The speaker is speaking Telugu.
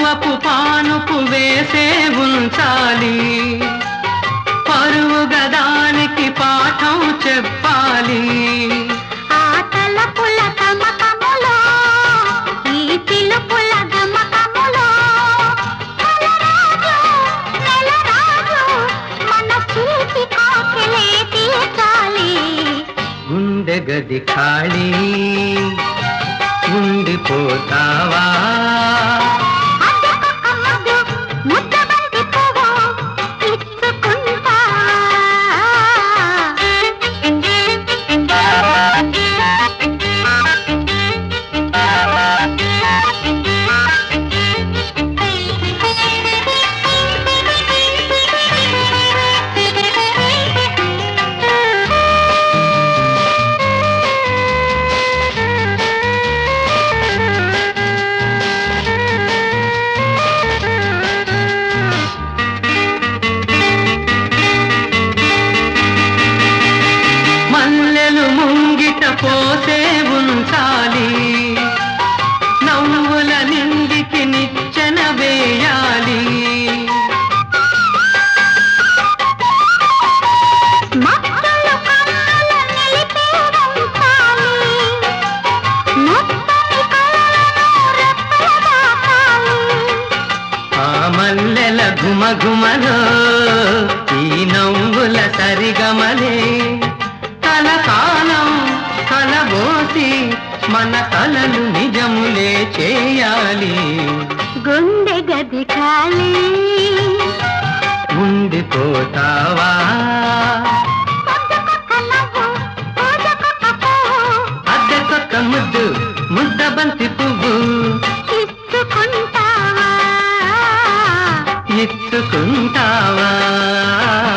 పరువపు పానుపు వేసే ఉంచాలి పరువు గదానికి పాఠం చెప్పాలి ఆ తలపుల తమకములో ఈ పిలుపుల గమకములో కలరాజు నెలరాజు మన చూసి కాకెలే తీర్చాలి గుండె గది ఖాళీ ఉండిపోతావా అద్దెకొక ముద్దు ముద్దబంతి పువ్వు ఇచ్చుకుంటా మల్లెలు ముంగిట పోసే ఉంచాలి నవ్వుల నిందికి నిచ్చెన వేయాలి మక్కలు కన్నుల నిలిపే ఉంచాలి మొత్తని కలలను రెప్పల దాచాలి ఆ మల్లెల ఘుమఘుమలో ఈ నవ్వుల సరిగమలే కలకాలం కలబోసి మన కలలు నిజములే చేయాలి గుండె గది ఖాళీ ఉండిపోతావా పొద్దుకొక నవ్వు పూజకొక పువ్వు అద్దెకొక్క ముద్దు ముద్ద బంతి పువ్వు ఇచ్చుకుంటావా ఇచ్చుకుంటావా